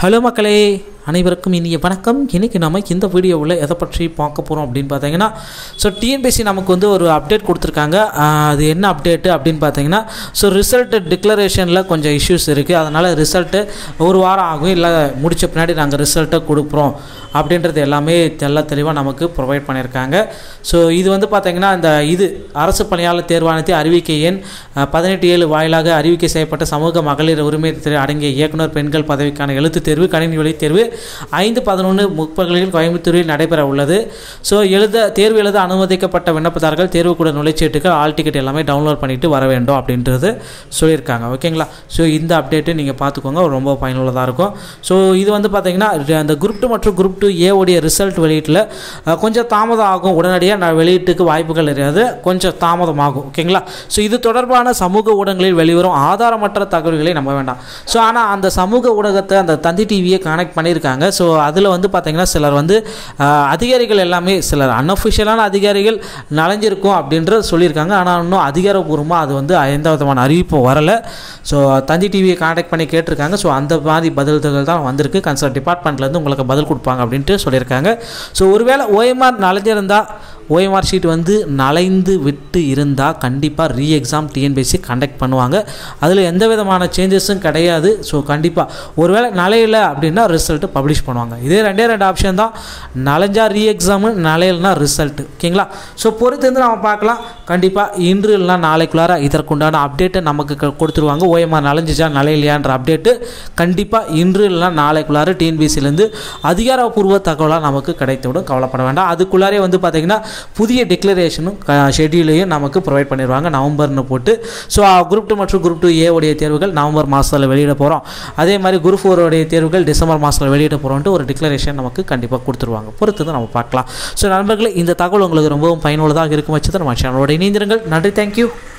hello மக்களே அனைவருக்கும் இனிய வணக்கம் இன்றைக்கி நம்ம இந்த வீடியோவில் எதை பற்றி பார்க்க போகிறோம் அப்படின்னு பார்த்தீங்கன்னா ஸோ டிஎன்பிஎஸ்சி நமக்கு வந்து ஒரு அப்டேட் கொடுத்துருக்காங்க ஆஹ் அது என்ன அப்டேட்டு அப்படின்னு பார்த்தீங்கன்னா ஸோ ரிசல்ட் டிக்ளரேஷனில் கொஞ்சம் இஷ்யூஸ் இருக்குது அதனால் ரிசல்ட்டு ஒரு வாரம் ஆகும் இல்லை முடிச்ச பின்னாடி நாங்கள் ரிசல்ட்டை கொடுக்குறோம் அப்படின்றது எல்லாமே தெல்ல தெளிவாக நமக்கு ப்ரொவைட் பண்ணியிருக்காங்க ஸோ இது வந்து பார்த்தீங்கன்னா இந்த இது அரசு பணியாளர் தேர்வாணையத்தை அறிவிக்கை எண் அஹ், பதினெட்டு ஏழு வாயிலாக அறிவிக்கை செய்யப்பட்ட சமூக மகளிர் உரிமை துறை அடங்கிய இயக்குனர் பெண்கள் பதவிக்கான எழுத்துத் தேர்வு கணினி வழி தேர்வு ஐந்து பதினொன்று முற்பகலில் கோயம்புத்தூரில் நடைபெற உள்ளது ஸோ எழுத தேர்வு எழுத அனுமதிக்கப்பட்ட விண்ணப்பதாரர்கள் தேர்வுக்கூட நுழைச்சீட்டுகள் ஆல் டிக்கெட் எல்லாமே டவுன்லோட் பண்ணிட்டு வர வேண்டும் அப்படின்றது சொல்லியிருக்காங்க ஓகேங்களா ஸோ இந்த அப்டேட்டு நீங்கள் பார்த்துக்கோங்க ரொம்ப பயனுள்ளதாக இருக்கும் ஸோ இது வந்து பார்த்தீங்கன்னா அந்த குரூப் டூ மற்றும் குரூப் டூ ஏவுடைய ரிசல்ட் வெளியீட்டில் அஹ், கொஞ்சம் தாமதம் ஆகும் உடனடியாக நான் வெளியீட்டுக்கு வாய்ப்புகள் இருக்காது கொஞ்சம் தாமதமாகும் ஓகேங்களா ஸோ இது தொடர்பான சமூக ஊடகங்களில் வெளிவரும் ஆதாரமற்ற தகவல்களை நம்ப வேண்டாம் ஸோ ஆனால் அந்த சமூக ஊடகத்தை அந்த தந்தி டிவியை கனெக்ட் பண்ணியிருக்காங்க ஸோ அதில் வந்து பார்த்தீங்கன்னா சிலர் வந்து அஹ், அதிகாரிகள் எல்லாமே சிலர் அன்அஃபிஷியலான அதிகாரிகள் நனைஞ்சிருக்கும் அப்படின்றது சொல்லியிருக்காங்க ஆனால் இன்னும் அதிகாரப்பூர்வமாக அது வந்து எந்த விதமான அறிவிப்பும் வரலை ஸோ தந்தி டிவியை காண்டாக்ட் பண்ணி கேட்டிருக்காங்க ஸோ அந்த மாதிரி பதில்கள் தான் வந்திருக்கு கன்சர்ன் டிபார்ட்மெண்ட்லேருந்து உங்களுக்கு பதில் கொடுப்பாங்க அப்படின்ட்டு சொல்லியிருக்காங்க ஸோ ஒருவேளை ஓஎம்ஆர் நலைஞ்சிருந்தால் ஓஎம்ஆர் ஷீட் வந்து நலைந்து விட்டு இருந்தால் கண்டிப்பாக ரீ எக்ஸாம் டிஎன்பிஎஸ்சி கண்டக்ட் பண்ணுவாங்க அதில் எந்த விதமான சேஞ்சஸும் கிடையாது ஸோ கண்டிப்பாக ஒருவேளை நலையில அப்படின்னா ரிசல்ட்டு பப்ளிஷ் பண்ணுவாங்க இதே ரெண்டே ரெண்டு ஆப்ஷன் தான் நலைஞ்சா ரீ எக்ஸாமு நலையில்னா ரிசல்ட்டு ஓகேங்களா ஸோ பொறுத்து இருந்து நம்ம பார்க்கலாம் கண்டிப்பாக இன்று இல்லைனா நாளைக்குள்ளார இதற்குண்டான அப்டேட்டை நமக்கு க- கொடுத்துருவாங்க ஓஎம்ஆர் நலைஞ்சிச்சா நலையிலையான்ற அப்டேட்டு கண்டிப்பாக இன்று இல்லைனா நாளைக்குள்ளார டிஎன்பிசிலேருந்து அதிகாரப்பூர்வ தகவலாக நமக்கு கிடைத்துவிடும் கவலைப்பட வேண்டாம் அதுக்குள்ளாரே வந்து பார்த்திங்கன்னா புதிய டிக்ளரேஷனும் ஷெட்யூலையும் நமக்கு ப்ரொவைட் பண்ணிடுவாங்க நவம்பர்னு போட்டு ஸோ குரூப் டூ மற்றும் குரூப் டூ ஏ உடைய தேர்வுகள் நவம்பர் மாதத்தில் வெளியிட போகிறோம் அதே மாதிரி குரூப் ஃபோர் உடைய தேர்வுகள் டிசம்பர் மாதத்தில் வெளியிட போகிறோன்ட்டு ஒரு டிக்ளரேஷன் நமக்கு கண்டிப்பாக கொடுத்துருவாங்க பொறுத்து தான் நம்ம பார்க்கலாம் ஸோ நண்பர்களே இந்த தகவல் உங்களுக்கு ரொம்பவும் பயனுள்ளதாக இருக்கும் பட்சத்தில் நம்ம சேனலோட இணைந்திருங்கள் நன்றி தேங்க்யூ